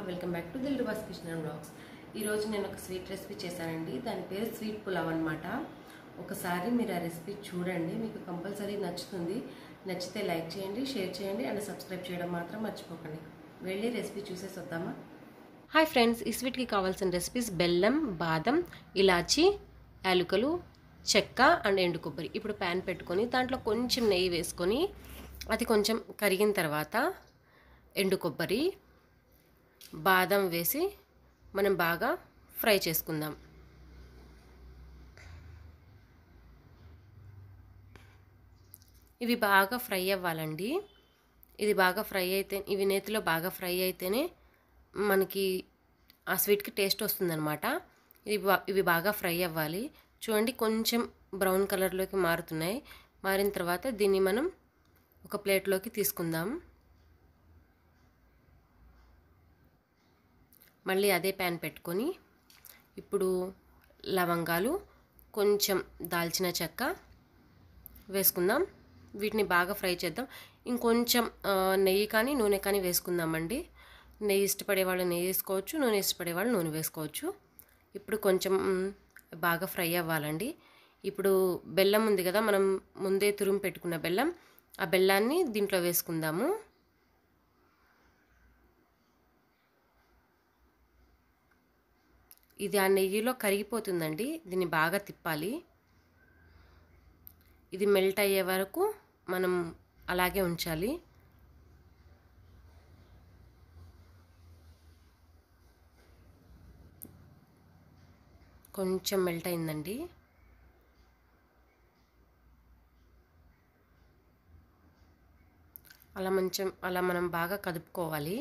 welcome back to దిల్ బాస్ kitchen blogs ఈరోజు నేను ఒక స్వీట్ రెసిపీ చేశానండి దాని పేరు స్వీట్ పులావ్ అనమాట ఒకసారి మీరు ఆ రెసిపీ చూడండి మీకు కంపల్సరీ నచ్చుతుంది నచ్చితే లైక్ చేయండి షేర్ చేయండి అండ్ సబ్స్క్రైబ్ చేయడం మాత్రం మర్చిపోకండి వెళ్ళి రెసిపీ చూసేసి వద్దామా హాయ్ ఫ్రెండ్స్ ఈ స్వీట్కి కావాల్సిన రెసిపీస్ బెల్లం బాదం ఇలాచి యాలుకలు చెక్క అండ్ ఎండు కొబ్బరి ఇప్పుడు ప్యాన్ పెట్టుకొని దాంట్లో కొంచెం నెయ్యి వేసుకొని అది కొంచెం కరిగిన తర్వాత ఎండు కొబ్బరి బాదం వేసి మనం బాగా ఫ్రై చేసుకుందాం ఇవి బాగా ఫ్రై అవ్వాలండి ఇది బాగా ఫ్రై అయితే ఇవి నేతిలో బాగా ఫ్రై అయితేనే మనకి ఆ స్వీట్కి టేస్ట్ వస్తుందన్నమాట ఇది బా- ఇవి బాగా ఫ్రై అవ్వాలి చూడండి కొంచెం బ్రౌన్ కలర్లోకి మారుతున్నాయి మారిన తర్వాత దీన్ని మనం ఒక ప్లేట్లోకి తీసుకుందాం మళ్ళీ అదే ప్యాన్ పెట్టుకొని ఇప్పుడు లవంగాలు కొంచెం దాల్చిన చెక్క వేసుకుందాం వీటిని బాగా ఫ్రై చేద్దాం ఇంకొంచెం ఆ, నెయ్యి కానీ నూనె కానీ వేసుకుందామండి నెయ్యి ఇష్టపడే వాళ్ళు నెయ్యి వేసుకోవచ్చు నూనె ఇష్టపడే వాళ్ళు నూనె వేసుకోవచ్చు ఇప్పుడు కొంచెం మ్, బాగా ఫ్రై అవ్వాలండి ఇప్పుడు బెల్లం ఉంది కదా మనం ముందే తురుము పెట్టుకున్న బెల్లం ఆ బెల్లాన్ని దీంట్లో వేసుకుందాము ఇది ఆ నెయ్యిలో కరిగిపోతుందండి దీన్ని బాగా తిప్పాలి ఇది మెల్ట్ అయ్యే వరకు మనం అలాగే ఉంచాలి కొంచెం మెల్ట్ అయిందండి అలా కొంచెం అలా మనం బాగా కదుపుకోవాలి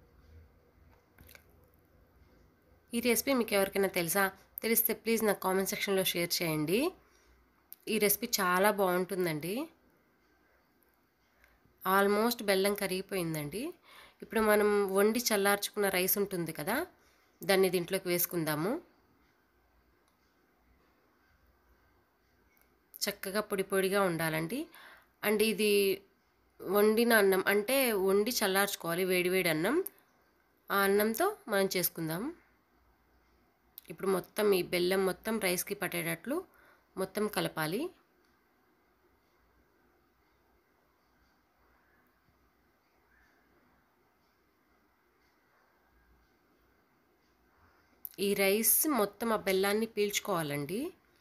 ఈ రెసిపీ మీకు ఎవరికైనా తెలుసా తెలిస్తే ప్లీజ్ నాకు కామెంట్ సెక్షన్లో షేర్ చేయండి ఈ రెసిపీ చాలా బాగుంటుందండి ఆల్మోస్ట్ బెల్లం కరిగిపోయిందండి ఇప్పుడు మనం వండి చల్లార్చుకున్న రైస్ ఉంటుంది కదా దాన్ని దీంట్లోకి వేసుకుందాము చక్కగా పొడి పొడిగా ఉండాలండి అండ్ ఇది వండిన అన్నం అంటే వండి చల్లార్చుకోవాలి వేడివేడి అన్నం ఆ అన్నంతో మనం చేసుకుందాం ఇప్పుడు మొత్తం ఈ బెల్లం మొత్తం రైస్కి పట్టేటట్లు మొత్తం కలపాలి ఈ రైస్ మొత్తం ఆ బెల్లాన్ని పీల్చుకోవాలండి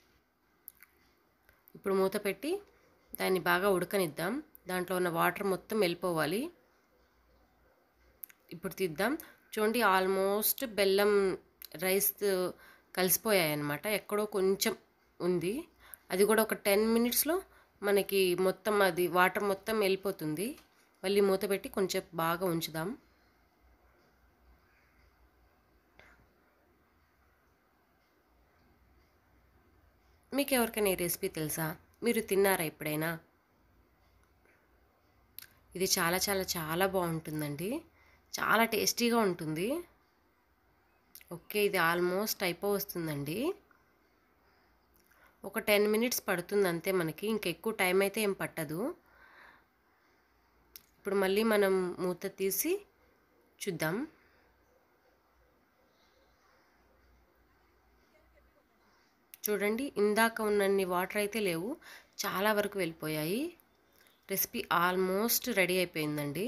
ఇప్పుడు మూత పెట్టి దాన్ని బాగా ఉడకనిద్దాం దాంట్లో ఉన్న వాటర్ మొత్తం వెళ్ళిపోవాలి ఇప్పుడు తీద్దాం చూడండి ఆల్మోస్ట్ బెల్లం రైస్ కలిసిపోయాయి అన్నమాట ఎక్కడో కొంచెం ఉంది అది కూడా ఒక టెన్ మినిట్స్లో మనకి మొత్తం అది వాటర్ మొత్తం వెళ్ళిపోతుంది మళ్ళీ మూత పెట్టి కొంచెం బాగా ఉంచుదాం మీకు ఎవరికైనా ఈ రెసిపీ తెలుసా మీరు తిన్నారా ఎప్పుడైనా ఇది చాలా చాలా చాలా బాగుంటుందండి చాలా టేస్టీగా ఉంటుంది ఓకే ఇది ఆల్మోస్ట్ అయిపో వస్తుందండి ఒక టెన్ మినిట్స్ పడుతుంది అంతే మనకి ఇంకెక్కువ టైం అయితే ఏం పట్టదు ఇప్పుడు మళ్ళీ మనం మూత తీసి చూద్దాం చూడండి ఇందాక ఉన్నన్ని వాటర్ అయితే లేవు చాలా వరకు వెళ్ళిపోయాయి రెసిపీ ఆల్మోస్ట్ రెడీ అయిపోయిందండి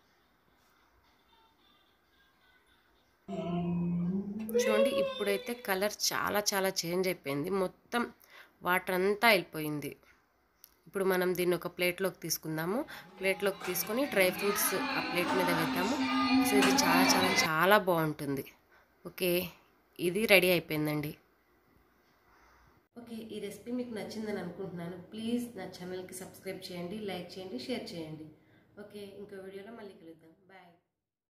చూడండి ఇప్పుడైతే కలర్ చాలా చాలా చేంజ్ అయిపోయింది మొత్తం వాటర్ అంతా వెళ్ళిపోయింది ఇప్పుడు మనం దీన్ని ఒక ప్లేట్లోకి తీసుకుందాము ప్లేట్లోకి తీసుకొని డ్రై ఫ్రూట్స్ ఆ ప్లేట్ మీద వేద్దాము సో ఇది చాలా చాలా చాలా బాగుంటుంది ఓకే ఇది రెడీ అయిపోయిందండి ఓకే ఈ రెసిపీ మీకు నచ్చిందని అనుకుంటున్నాను ప్లీజ్ నా ఛానల్కి సబ్స్క్రైబ్ చేయండి లైక్ చేయండి షేర్ చేయండి ఓకే ఇంకో వీడియోలో మళ్ళీ కలుద్దాం